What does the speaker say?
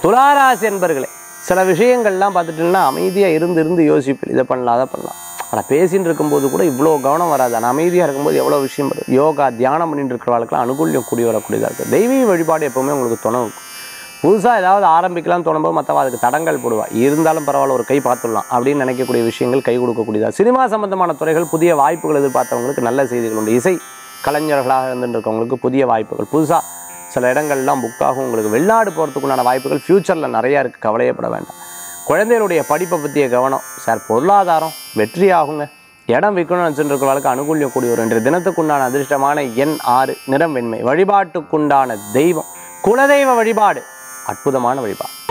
துளாராசி என்பர்களே சில விஷயங்கள்லாம் பார்த்துட்டீங்கன்னா அமைதியாக இருந்து இருந்து யோசிப்பேன் இதை பண்ணலாம் அதை பண்ணலாம் ஆனால் பேசின்னு இருக்கும்போது கூட இவ்வளோ கவனம் வராது ஆனால் அமைதியாக இருக்கும்போது எவ்வளோ விஷயம் வரும் யோகா தியானம் பண்ணிட்டு இருக்கிறவர்களுக்கெல்லாம் அனுகூல்யம் கூடி வரக்கூடியதாக இருக்குது தெய்வீக வழிபாடு எப்போவுமே உங்களுக்கு துணை இருக்கும் புதுசாக ஏதாவது ஆரம்பிக்கலாம் தோணும்போது மற்றவங்க அதுக்கு தடங்கள் போடுவா இருந்தாலும் பரவாயில்ல ஒரு கை பார்த்துடலாம் அப்படின்னு நினைக்கக்கூடிய விஷயங்கள் கை கொடுக்கக்கூடியதா சினிமா சம்பந்தமான துறைகள் புதிய வாய்ப்புகள் எதிர்பார்த்தவங்களுக்கு நல்ல செய்திகள் உண்டு இசை கலைஞர்களாக இருந்துட்டு இருக்கவங்களுக்கு புதிய வாய்ப்புகள் புதுசாக சில இடங்கள்லாம் புக் ஆகும் உங்களுக்கு வெளிநாடு போகிறதுக்குண்டான வாய்ப்புகள் ஃப்யூச்சரில் நிறையா இருக்குது கவலையப்பட வேண்டாம் குழந்தைகளுடைய படிப்பை பற்றிய கவனம் சார் பொருளாதாரம் வெற்றி ஆகுங்க இடம் விற்கணும்னு நினச்சிட்டு இருக்கிறவங்களுக்கு அனுகூல்யம் கூடிய ஒரு இன்றைய தினத்துக்குண்டான அதிர்ஷ்டமான எண் ஆறு நிறம் வெண்மை வழிபாட்டுக்குண்டான தெய்வம் குலதெய்வ வழிபாடு அற்புதமான வழிபாடு